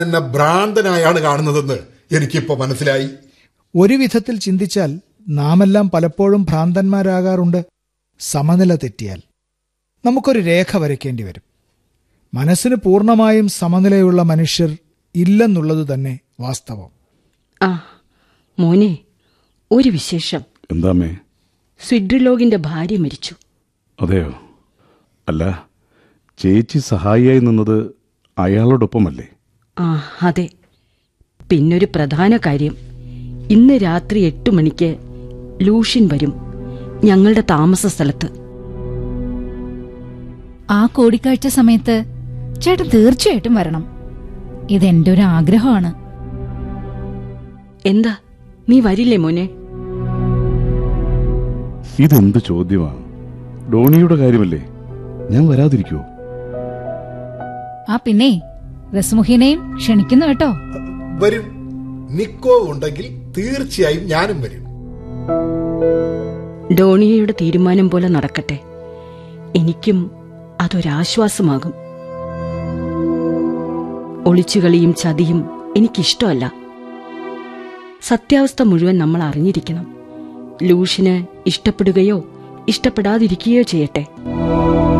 എന്നെ ഭ്രാന്തനായാണ് കാണുന്നതെന്ന് എനിക്കിപ്പോ മനസ്സിലായി ഒരു വിധത്തിൽ ചിന്തിച്ചാൽ നാമെല്ലാം പലപ്പോഴും ഭ്രാന്തന്മാരാകാറുണ്ട് സമനില തെറ്റിയാൽ നമുക്കൊരു രേഖ വരയ്ക്കേണ്ടി വരും മനസ്സിന് പൂർണ്ണമായും സമനിലയുള്ള മനുഷ്യർ ഇല്ലെന്നുള്ളത് തന്നെ വാസ്തവം ആ മോനെ ഒരു വിശേഷം എന്താമ്മേ സ്വിഡ്രിലോഗിന്റെ ഭാര്യ മരിച്ചു അതെയോ അല്ല ചേച്ചി സഹായിയായി നിന്നത് അയാളോടൊപ്പമല്ലേ ആ അതെ പിന്നൊരു പ്രധാന കാര്യം ഇന്ന് രാത്രി എട്ട് മണിക്ക് ലൂഷ്യൻ വരും ഞങ്ങളുടെ താമസ സ്ഥലത്ത് ആ കൂടിക്കാഴ്ച സമയത്ത് ചേട്ടൻ തീർച്ചയായിട്ടും വരണം ഇതെന്റെ ഒരു ആഗ്രഹമാണ് എന്താ നീ വരില്ലേ മോനെ ഇതെന്ത് ചോദ്യമാ ഡോണിയുടെ കാര്യമല്ലേ ഞാൻ വരാതിരിക്കുവോ ആ പിന്നെ റസ്മുഹിനെയും ക്ഷണിക്കുന്നു കേട്ടോ വരും നിക്കോ ഉണ്ടെങ്കിൽ തീർച്ചയായും ഞാനും വരും ഡോണിയയുടെ തീരുമാനം പോലെ നടക്കട്ടെ എനിക്കും അതൊരാശ്വാസമാകും ഒളിച്ചുകളിയും ചതിയും എനിക്കിഷ്ടമല്ല സത്യാവസ്ഥ മുഴുവൻ നമ്മൾ അറിഞ്ഞിരിക്കണം ലൂഷിന് ഇഷ്ടപ്പെടുകയോ ഇഷ്ടപ്പെടാതിരിക്കുകയോ ചെയ്യട്ടെ